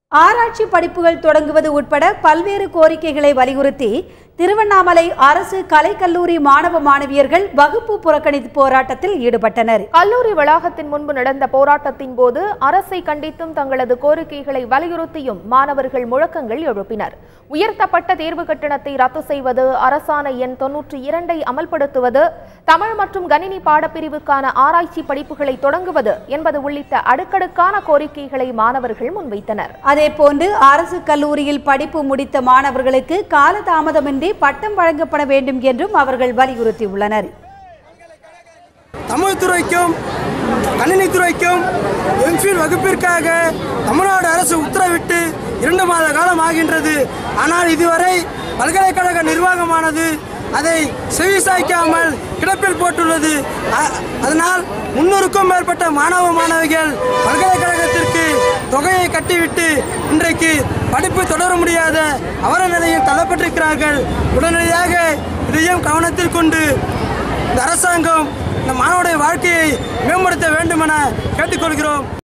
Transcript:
ஆராய்ச்சி படிப்புகள் தொடங்குவது உட்பட பல்வேறு கோரிக்கைகளை வலியுறுத்தி திருவண்ணாமலை அரசு கலைக்கல்லூரி மாணவ மாணவியர்கள் வகுப்பு புறக்கணிப்பு போராட்டத்தில் ஈடுபட்டனர் கல்லூரி வளாகத்தின் முன்பு நடந்த போராட்டத்தின் போது அரசை கண்டித்தும் தங்களது கோரிக்கைகளை வலியுறுத்தியும் மாணவர்கள் முழக்கங்கள் எழுப்பினர் உயர்த்தப்பட்ட தேர்வு கட்டணத்தை ரத்து செய்வது அரசாணை எண் தொன்னூற்றி இரண்டை அமல்படுத்துவது தமிழ் மற்றும் கணினி பாடப்பிரிவுக்கான ஆராய்ச்சி படிப்புகளை தொடங்குவது என்பது உள்ளிட்ட அடுக்கடுக்கான கோரிக்கைகளை மாணவர்கள் முன்வைத்தனர் அதேபோன்று அரசு கல்லூரியில் படிப்பு முடித்த மாணவர்களுக்கு காலதாமதமின்றி பட்டம் வழங்கப்பட வேண்டும் என்றும் அவர்கள் வலியுறுத்தியுள்ளனர் தமிழ் துறைக்கும் கணினித்துறைக்கும் எம்ஃபில் வகுப்பிற்காக தமிழ்நாடு அரசு உத்தரவிட்டு இரண்டு மாத காலம் ஆகின்றது ஆனால் இதுவரை பல்கலைக்கழக நிர்வாகமானது அதை செவிசாய்க்காமல் கிடப்பில் போட்டுள்ளது அ- அதனால் முன்னூறுக்கும் மேற்பட்ட மாணவ மாணவிகள் பல்கலைக்கழகத்திற்கு தொகையை கட்டிவிட்டு இன்றைக்கு படிப்பு தொடர முடியாத அவல நிலையில் தள்ளப்பட்டிருக்கிறார்கள் உடனடியாக இதையும் கவனத்தில் கொண்டு இந்த அரசாங்கம் இந்த மாணவருடைய வாழ்க்கையை மேம்படுத்த வேண்டும் என கேட்டுக்கொள்கிறோம்